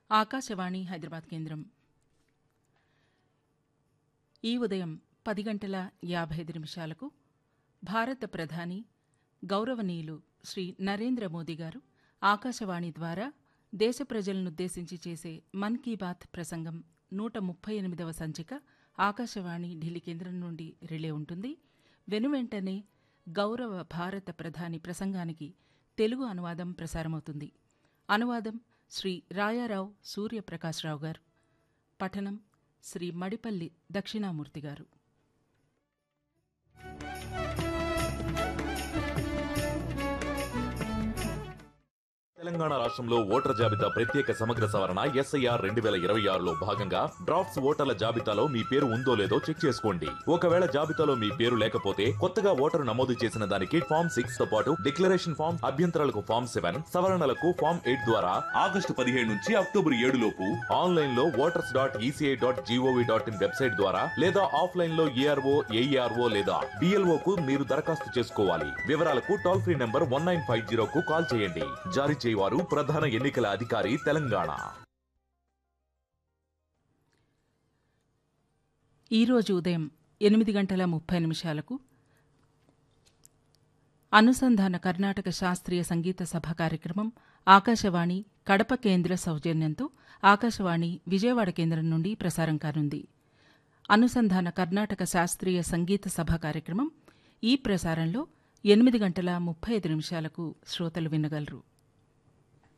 ఆకాశవాణి హైదరాబాద్ కేంద్రం ఈ ఉదయం పది గంటల యాభై ఐదు నిమిషాలకు భారత ప్రధాని గౌరవనీయులు శ్రీ నరేంద్ర మోదీ గారు ఆకాశవాణి ద్వారా దేశ ప్రజలనుద్దేశించి చేసే మన్ కీ బాత్ ప్రసంగం నూట ముప్పై ఎనిమిదవ సంచిక ఆకాశవాణి ఢిల్లీ కేంద్రం నుండి రిలే ఉంటుంది వెనువెంటనే గౌరవ భారత ప్రధాని ప్రసంగానికి తెలుగు అనువాదం ప్రసారమవుతుంది అనువాదం శ్రీ రాయారావు సూర్యప్రకాశ్రావు గారు పఠనం శ్రీ మడిపల్లి దక్షిణామూర్తి గారు తెలంగాణ రాష్ట్రంలో ఓటర్ జాబితా ప్రత్యేక సమగ్ర సవరణ ఎస్ఐఆర్ రెండు వేల ఇరవై ఆరులో భాగంగా డ్రాఫ్ట్స్ ఓటర్ల జాబితాలో మీ పేరు ఉందో లేదో చెక్ చేసుకోండి ఒకవేళ జాబితాలో మీ పేరు లేకపోతే కొత్తగా ఓటరు నమోదు చేసిన దానికి ఫామ్ సిక్స్ తో పాటు డిక్లరేషన్ ఫామ్ అభ్యంతరాలకు ఫామ్ సెవెన్ సవరణలకు ఫామ్ ఎయిట్ ద్వారా ఆగస్టు పదిహేడు నుంచి అక్టోబర్ ఏడు లోపు ఆన్లైన్ లో voters dot ECI dot GOV dot in website ద్వారా లేదా ఆఫ్లైన్ లో ఏఆర్ఓ ఏఈఆర్ఓ లేదా బిఎల్ఓ కు మీరు దరఖాస్తు చేసుకోవాలి వివరాలకు toll free number one nine five zero కు కాల్ చేయండి జారీ చేయవారు ప్రధాన ఎన్నికల అధికారి తెలంగాణ ఈరోజు ఉదయం ఎనిమిది గంటల ముప్పై నిమిషాలకు అనుసంధాన కర్ణాటక శాస్త్రీయ సంగీత సభ కార్యక్రమం ఆకాశవాణి కడప కేంద్ర సౌజన్యంతో ఆకాశవాణి విజయవాడ కేంద్రం నుండి ప్రసారం కానుంది అనుసంధాన కర్ణాటక శాస్త్రీయ సంగీత సభ కార్యక్రమం ఈ ప్రసారంలో ఎనిమిది గంటల ముప్పై ఐదు నిమిషాలకు శ్రోతలు వినగలరు